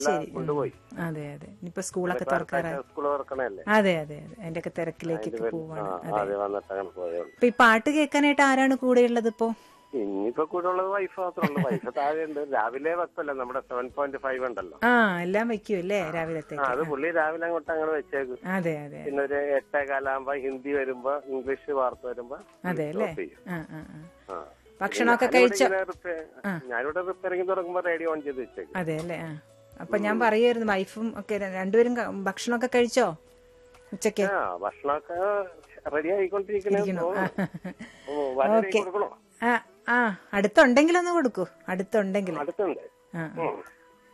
ശരി ഉം. കൊണ്ടുപോയി അതെ അതെ ഇനിയിപ്പോ സ്കൂളൊക്കെ തുറക്കാറായി സ്കൂൾ തുറക്കണല്ലേ അതെ അതെ അതെ അതിന്റെ ഒക്കെ തിരക്കിലേക്കൊക്കെ ആ പോവാണ് അതെ വന്നിട്ട് അങ്ങനെ പോയുള്ളൂ അപ്പൊ ഈ പാട്ട് കേൾക്കാനായിട്ട് ആരാണ് കൂടെയുള്ളത് ഇപ്പോ ഇനിയിപ്പോ കൂടെ ഉള്ളത് വൈഫ് മാത്രമേ ഉള്ളൂ വൈഫ് താഴെ ഉണ്ട് രാവിലെ വെപ്പല്ല നമ്മുടെ സെവൻ പോയിന്റ് ഫൈവ് ഉണ്ടല്ലോ ആ എല്ലാം വെക്കും അല്ലേ ആ രാവിലത്തേക്ക് അത് പുള്ളി രാവിലെ അങ്ങോട്ട് അങ്ങനെ വെച്ചേക്കും അതെ അതെ പിന്നെ ഒരു എട്ടേ കാലാകുമ്പോ ഹിന്ദി വരുമ്പോ ഇംഗ്ലീഷ് വാർത്ത വരുമ്പോ അതെ അല്ലേ stop ചെയ്യും. ആ ആ ആ ആ. ഭക്ഷണമൊക്കെ ഞാനിവിടെ കഴിച്ചോ ഇങ്ങനെ റിപ്പയർ- ഞാനിവിടെ റിപ്പയറിംഗ് തുടങ്ങുമ്പോ റേഡിയോ ഓൺ ചെയ്ത് വെച്ചേക്കും അതെ അല്ലേ ആ അപ്പൊ ഞാൻ പറയുമായിരുന്നു വൈഫും ഒക്കെ ര- രണ്ടുപേരും ക- ഭക്ഷണമൊക്കെ കഴിച്ചോ ഉച്ചക്ക് ആ ഭക്ഷണമൊക്കെ റെഡി ആയിക്കൊണ്ടിരിക്കണേ ഇരിക്കണോ? ആ. വളരെ ഓക്കെ. കൊടുക്കണോ ആ ആ അടുത്തുണ്ടെങ്കിലൊന്ന് കൊടുക്കൂ അടുത്തുണ്ടെങ്കിൽ അടുത്തുണ്ട് ആ ആ. ഉം.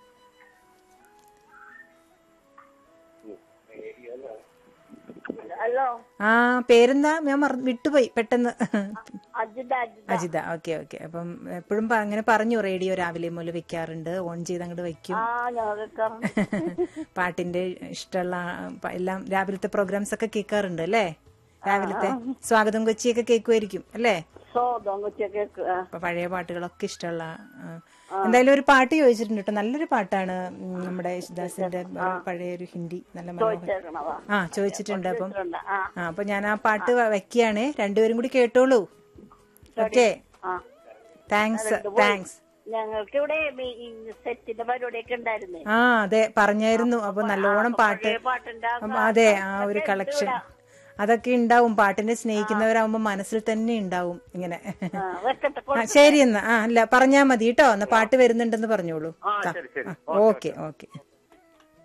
ഹലോ ആ പേരെന്താ ഞാൻ മറ- വിട്ടുപോയി പെട്ടെന്ന് അജിത അജിത അജിത ഓക്കെ ഓക്കെ അപ്പം എപ്പോഴും പ- അങ്ങനെ പറഞ്ഞു റേഡിയോ രാവിലെ മുതൽ വെക്കാറുണ്ട് ഓൺ ചെയ്ത് അങ്ങോട്ട് വെക്കും ആ ഞാൻ കേൾക്കാറുണ്ട് പാട്ടിന്റെ ഇഷ്ടമുള്ള ആ, പ- എല്ലാം രാവിലത്തെ പ്രോഗ്രാംസ് ഒക്കെ കേൾക്കാറുണ്ട് അല്ലേ രാവിലത്തെ സ്വാഗതം കൊച്ചിയൊക്കെ കേൾക്കുമായിരിക്കും അല്ലേ സോതം കൊച്ചൊക്കെ അപ്പൊ പഴയ പാട്ടുകളൊക്കെ ഇഷ്ടമുള്ള ആ. എന്തായാലും ഒരു പാട്ട് ചോദിച്ചിട്ടുണ്ട് കേട്ടോ നല്ലൊരു പാട്ടാണ് ഉം, നമ്മുടെ യേശുദാസിന്റെ ഒരു പഴയ ഒരു ഹിന്ദി നല്ല മനോഹരം കേൾക്കണവാ ആ ചോദിച്ചിട്ടുണ്ട് അപ്പം ആ ആ അപ്പൊ ഞാൻ ആ പാട്ട് വ- വെക്കുകയാണ് രണ്ടുപേരും കൂടി കേട്ടോളൂ ഓക്കെ ആ താങ്ക്സ് താങ്ക്സ് ഞങ്ങൾക്ക് ഇവിടെ ഈ സെറ്റിന്റെ പരിപാടിയൊക്കെ ഉണ്ടായിരുന്നേ ആ അതെ പറഞ്ഞായിരുന്നു അപ്പൊ നല്ലോണം പാട്ട് പഴയ പാട്ടുണ്ട് ആ അപ്പൊ അതെ ആ ഒരു കളക്ഷൻ അതൊക്കെ ഉണ്ടാവും പാട്ടിനെ സ്നേഹിക്കുന്നവരാകുമ്പോ മനസ്സിൽ തന്നെ ഉണ്ടാവും ഇങ്ങനെ ആ, വെക്കട്ടെ ആ, ശരി എന്നാ ആ അല്ല പറഞ്ഞാ മതി കേട്ടോ എന്നാ പാട്ട് വരുന്നുണ്ടെന്ന് പറഞ്ഞോളൂ ആ ശരി ശരി ഓക്കെ ഓക്കെ